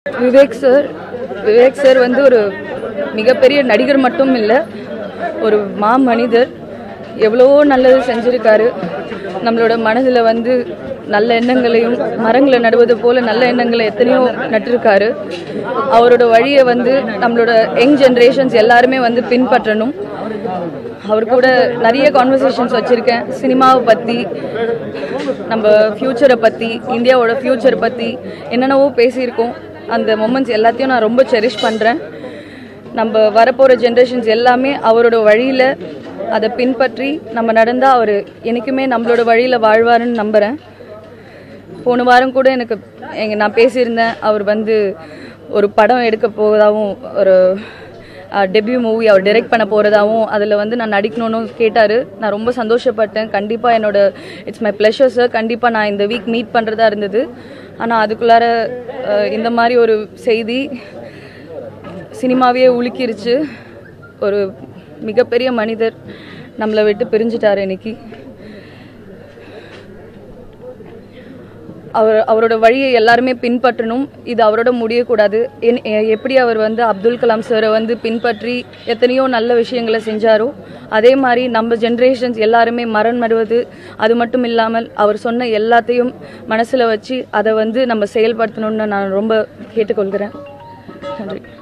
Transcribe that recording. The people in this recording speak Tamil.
விவேக் சார் விவேக் சார் வந்து ஒரு மிகப்பெரிய நடிகர் மட்டும் இல்லை ஒரு மா மனிதர் எவ்வளவோ நல்லது செஞ்சிருக்காரு நம்மளோட மனதில் வந்து நல்ல எண்ணங்களையும் மரங்களை நடுவது போல நல்ல எண்ணங்களை எத்தனையோ நட்டிருக்காரு அவரோட வழியை வந்து நம்மளோட யங் ஜென்ரேஷன்ஸ் எல்லாருமே வந்து பின்பற்றணும் அவர் கூட நிறைய கான்வர்சேஷன்ஸ் வச்சுருக்கேன் சினிமாவை பற்றி நம்ம ஃப்யூச்சரை பற்றி இந்தியாவோட ஃப்யூச்சர் பற்றி என்னென்னவோ பேசியிருக்கோம் அந்த மொமெண்ட்ஸ் எல்லாத்தையும் நான் ரொம்ப செரிஷ் பண்ணுறேன் நம்ம வரப்போகிற ஜென்ரேஷன்ஸ் எல்லாமே அவரோட வழியில் அதை பின்பற்றி நம்ம நடந்தால் அவர் என்றைக்குமே நம்மளோட வழியில் வாழ்வாருன்னு நம்புகிறேன் போன வாரம் கூட எனக்கு எங்க நான் பேசியிருந்தேன் அவர் வந்து ஒரு படம் எடுக்க போவதாகவும் ஒரு டெபியூ மூவி அவர் டைரக்ட் பண்ண போகிறதாகவும் அதில் வந்து நான் நடிக்கணும்னு கேட்டார் நான் ரொம்ப சந்தோஷப்பட்டேன் கண்டிப்பாக என்னோட இட்ஸ் மை ப்ளஷர் சார் கண்டிப்பாக நான் இந்த வீக் மீட் பண்ணுறதா இருந்தது ஆனால் அதுக்குள்ளார அஹ், இந்த மாதிரி ஒரு செய்தி சினிமாவையே உலுக்கிருச்சு ஒரு மிகப்பெரிய மனிதர் நம்மளை விட்டு பிரிஞ்சிட்டார் இன்னைக்கு அவர் அவரோட வழியை எல்லாருமே பின்பற்றணும் இது அவரோட முடியக்கூடாது என்- எ- எப்படி அவர் வந்து அப்துல் கலாம் சாரை வந்து பின்பற்றி எத்தனையோ நல்ல விஷயங்களை செஞ்சாரோ அதே மாதிரி நம்ம ஜென்ரேஷன்ஸ் எல்லாருமே மரம் நடுவது அது மட்டும் இல்லாமல் அவர் சொன்ன எல்லாத்தையும் மனசில் வச்சு அதை வந்து நம்ம செயல்படுத்தணும்னு நான் ரொம்ப கேட்டுக்கொள்கிறேன் நன்றி